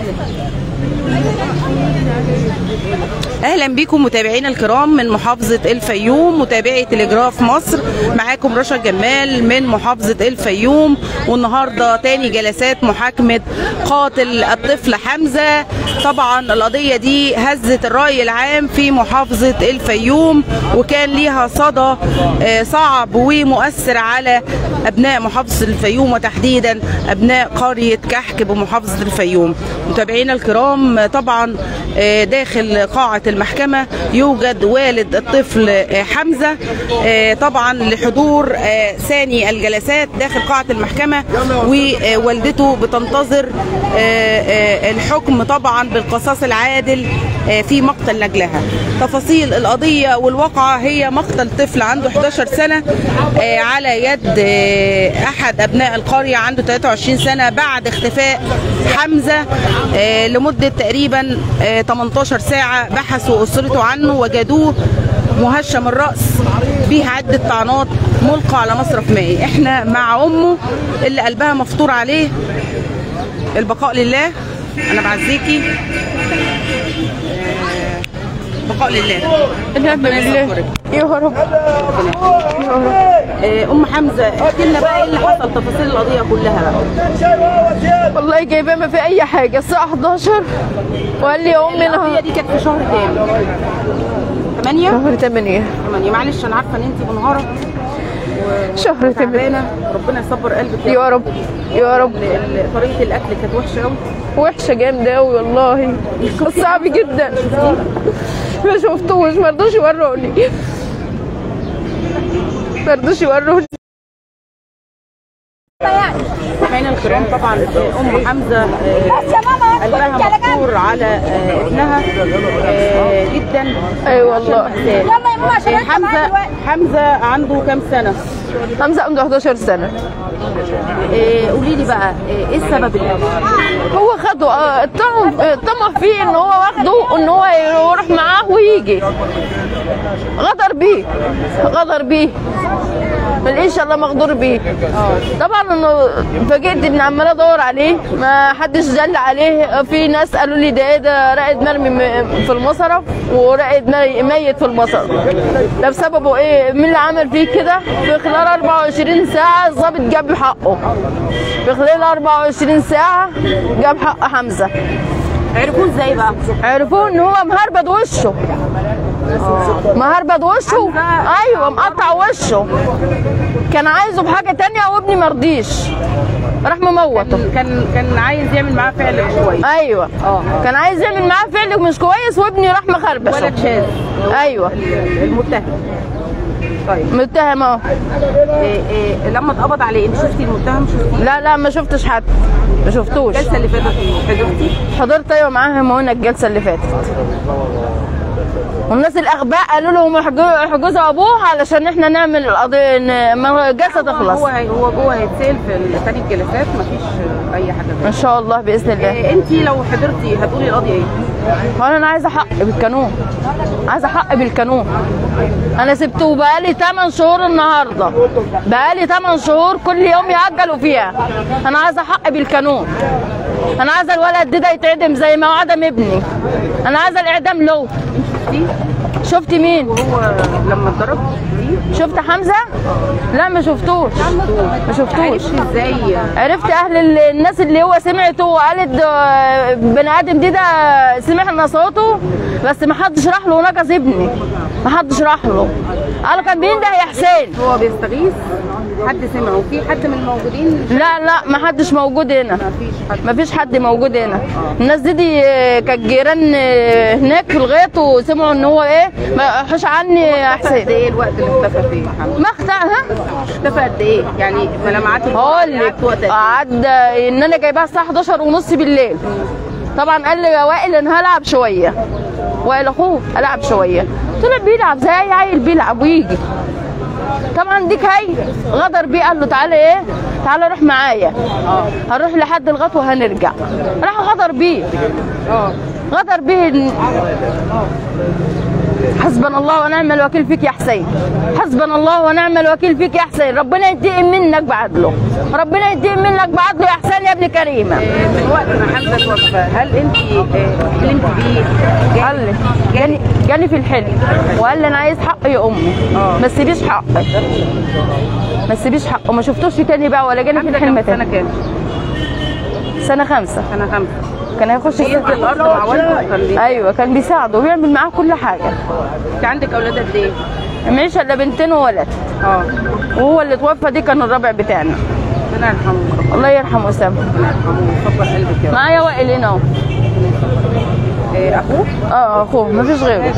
اهلا بكم متابعينا الكرام من محافظه الفيوم متابعي تلجراف مصر معاكم رشا جمال من محافظه الفيوم والنهارده تاني جلسات محاكمه قاتل الطفل حمزه طبعا القضيه دي هزت الراي العام في محافظه الفيوم وكان ليها صدى آه، صعب ومؤثر على ابناء محافظه الفيوم وتحديدا ابناء قريه كحك بمحافظه الفيوم متابعينا الكرام آه، طبعا آه، داخل قاعه المحكمه يوجد والد الطفل آه، حمزه آه، طبعا لحضور آه، ثاني الجلسات داخل قاعه المحكمه ووالدته بتنتظر آه، آه، الحكم طبعا بالقصاص العادل آه، في مقتل نجلها تفاصيل القضيه والواقعه هي مقتل طفل عنده 11 سنه آه، على يد آه، احد ابناء القريه عنده 23 سنه بعد اختفاء حمزه آه، لمده تقريبا آه، 18 ساعه بحثوا اسرته عنه وجدوه مهشم الراس به عده طعنات ملقى على مصرف مائي احنا مع امه اللي قلبها مفطور عليه البقاء لله انا بعزيكي آه، بقاء لله الحمد ربنا لله يسترك. يا رب يا رب آه، ام حمزه احكي لنا بقى ايه اللي حصل تفاصيل القضيه كلها بقى والله جايباه ما في اي حاجه الساعه 11 وقال لي يا امي القضيه انا دي كانت في شهر كام 8 شهر 8 8 معلش انا عارفه ان انت منهاره شهر 8 تعبانه ربنا يصبر قلبك يا رب يا رب ال- ال- طريقه الاكل كانت وحشه قوي وحشه جامده قوي والله صعب جدا ما شفتوش ما رضوش يوروني ما رضوش يوروني مستمعينا الكرام طبعا آه، ام حمزه آه، قلبها مفتور على آه، ابنها آه، جدا اي والله يلا يا ماما عشان حمزه حمزه عنده كام سنه حمزه عنده 11 سنه آه، قولي لي بقى آه، ايه السبب اللي هو خده آه، اتهم آه، طمع فيه ان هو واخده ان هو يروح معاه ويجي غدر بيه غدر بيه ملقيش الا مغدور بيه طبعا انه فاجئت ان عمال ادور عليه ما حدش دل عليه في ناس قالوا لي ده ايه ده رائد مرمي م- في المصرف ورائد مي- ميت في المصرف ده بسببه ايه مين اللي عمل فيه كده في خلال 24 ساعه الظابط جاب حقه في خلال 24 ساعه جاب حق حمزه عرفوه ازاي بقى عرفوه ان هو مهربد وشه مهربد وشه ايوه مقطع وشه كان عايزه بحاجه تانية وابني مرضيش راح مموته كان كان عايز يعمل معاه فعل مش كويس ايوه اه كان عايز يعمل معاه فعل مش كويس وابني راح مخربشه ولد شاذ ايوه المتهم طيب متهم اهو إيه إيه لما اتقبض عليه انت شفتي المتهم شفتي لا لا ما شفتش حد ما شفتوش الجلسه اللي فاتت حضرتي حضرت ايوه معاهم هنا الجلسه اللي فاتت والناس الاغبياء قالوا لهم احجزوا احجزوا ابوه علشان احنا نعمل القضيه ن- ما الجلسه تخلص هو هي- هو جوه هيتسال في ثاني الجلسات مفيش اي حاجه ان تانية شاء الله باذن الله إيه انت لو حضرتي هتقولي القضيه ايه؟ وانا انا عايزه حق بالقانون عايزه حق بالقانون انا سبته بقالي 8 شهور النهارده بقالي 8 شهور كل يوم يعجلوا فيها انا عايزه حق بالقانون انا عايزه الولد ده يتعدم زي ما عدم ابني انا عايزه الاعدام له شفتي شفت مين وهو لما اتضرب دي شفت حمزه لا ما شفتوش ما شفتوش عرفتي ازاي عرفت اهل ال- الناس اللي هو سمعته وقالت ده بني ادم دي ده سمعنا صوته بس ما حدش راح له نقص ابني ما حدش راح له قالوا كان بينده يا حسين هو بيستغيث حد سمعه في حد من الموجودين لا لا ما حدش موجود هنا مفيش حد ما فيش حد موجود هنا الناس دي, دي كانت جيران هناك في الغيط وسمعوا ان هو ايه ما حوش عني يا قد حسين ايه الوقت اللي اختفى فيه محمد؟ ما اختار ها اختفى قد ايه؟ يعني لما قعدت هقول لك قعدت وقت قد ايه؟ قعد ان انا جايباها الساعه 11 ونص بالليل طبعا قال لي يا وائل انا هلعب شويه وائل اخوه العب شويه طلع بيلعب زي اي عيل بيلعب ويجي طبعا ديك هي غدر بيه قال له تعالى ايه تعالى روح معايا هنروح لحد الغط وهنرجع راح غدر بيه اه غدر بيه حسبنا الله ونعم الوكيل فيك يا حسين حسبنا الله ونعم الوكيل فيك يا حسين ربنا ينتقم منك بعدله ربنا ينتقم منك بعدله يا حسين يا ابن كريمه من وقت ما حمزه توفى هل انت آه، حلمت بيه؟ جا- قال لي جاني جاني في الحلم وقال لي انا عايز حقي يا امي آه. ما تسيبيش حقي ما تسيبيش حقه ما شفتوش تاني بقى ولا جاني في حمزه الحلم كان سنه تاني كام؟ سنه خمسه سنه خمسه كان هيخش بينزل الارض مع والده كان بي- ايوه كان بيساعده وبيعمل معاه كل حاجه انت عندك اولاد قد ايه؟ معيش الا بنتين وولد اه وهو اللي توفى دي كان الرابع بتاعنا ربنا يرحمه الله يرحمه ويسامحه ربنا يرحمه ويصبر قلبك يا رب معايا وائل هنا اهو آه، اخوه اه اخوه مفيش غيره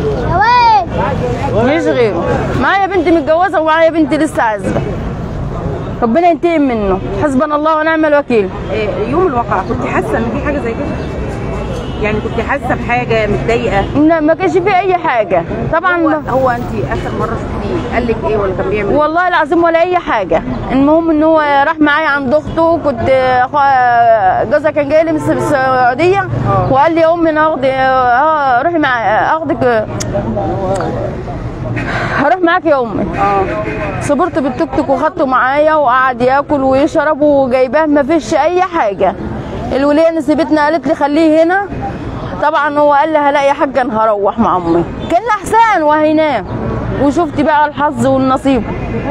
مفيش غيره معايا بنتي متجوزه ومعايا بنتي لسه عازبه ربنا ينتقم منه حسبنا الله ونعم الوكيل آه، يوم الواقعة كنت حاسة ان في حاجة زي كده؟ يعني كنت حاسة بحاجة متضايقة؟ لا، ما كانش فيه اي حاجه هو, طبعا هو انت اخر مرة شفتيه قال لك ايه ولا كان بيعمل ايه؟ والله العظيم ولا اي حاجه المهم ان هو راح معايا عند اخته كنت اخويا جوزها كان جاي لي من السعوديه وقال لي يا امي انا هاخد اه روحي مع اخدك هروح معاك يا امي اه صبرت بالتوك توك وخدته معايا وقعد ياكل ويشرب وجايباه ما فيش اي حاجه الوليه نسيبتنا قالت لي خليه هنا طبعا هو قال لي هلاقي يا حاجه انا هروح مع امي كان احسان وهينام وشفت بقى الحظ والنصيب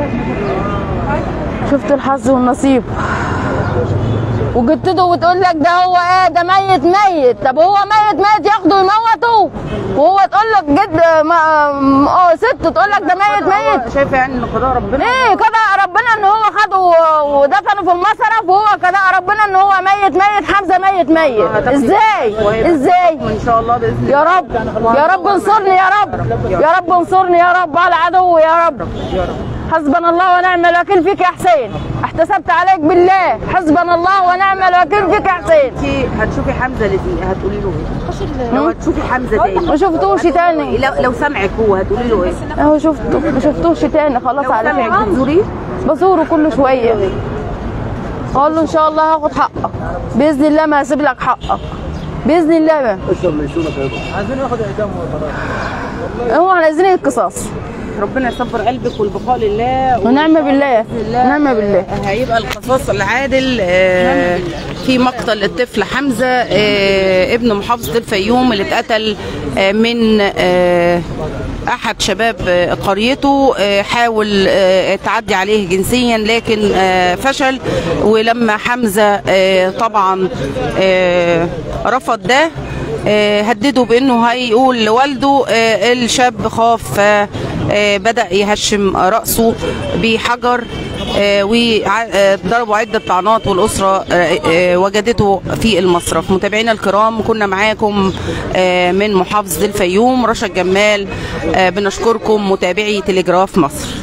شفت الحظ والنصيب وجبت له وتقول لك ده هو ايه ده ميت ميت طب هو ميت ميت ياخده يموته وهو تقول لك جد ما اه ست تقول لك ده ميت ميت شايفة يعني ان قضاء ربنا ايه قضاء ربنا ان هو خده و- ودفنه في المصرف وهو قضاء ربنا ان هو ميت ميت حمزه ميت ميت هتاخدي ازاي وهيبقى ازاي ان شاء الله باذن الله يا رب يا رب انصرني يا رب يا رب انصرني يا رب على عدو يا رب يا رب حسبنا الله ونعم الوكيل فيك يا حسين احتسبت عليك بالله حسبنا الله ونعم الوكيل فيك يا حسين انت هتشوفي حمزة لدي هتقولي له ايه؟ لو هتشوفي حمزة تاني ما شفتوش تاني لو لو سمعك هو هتقولي له ايه؟ اهو شفته ما شفتوش تاني خلاص لو على سمعك كده بتزوريه؟ بزوره كل شويه اقول له ان شاء الله هاخد حقك باذن الله ما هسيب لك حقك باذن الله ما عايزين ياخد اعدام وخلاص هو احنا عايزين القصاص ربنا يصبر قلبك والبقاء لله ونعم بالله ونعم بالله هيبقى القصاص العادل آه، في مقتل الطفل حمزه آه، ابن محافظه الفيوم اللي اتقتل آه، من آه، احد شباب آه، قريته آه، حاول آه، التعدي عليه جنسيا لكن آه، فشل ولما حمزه آه، طبعا آه، رفض ده آه، هدده بانه هيقول لوالده آه، الشاب خاف فبدا يهشم راسه بحجر آه، وضربوا عده طعنات والاسره آه، آه، وجدته في المصرف متابعينا الكرام كنا معاكم آه، من محافظه الفيوم رشا الجمال آه، بنشكركم متابعي تلجراف مصر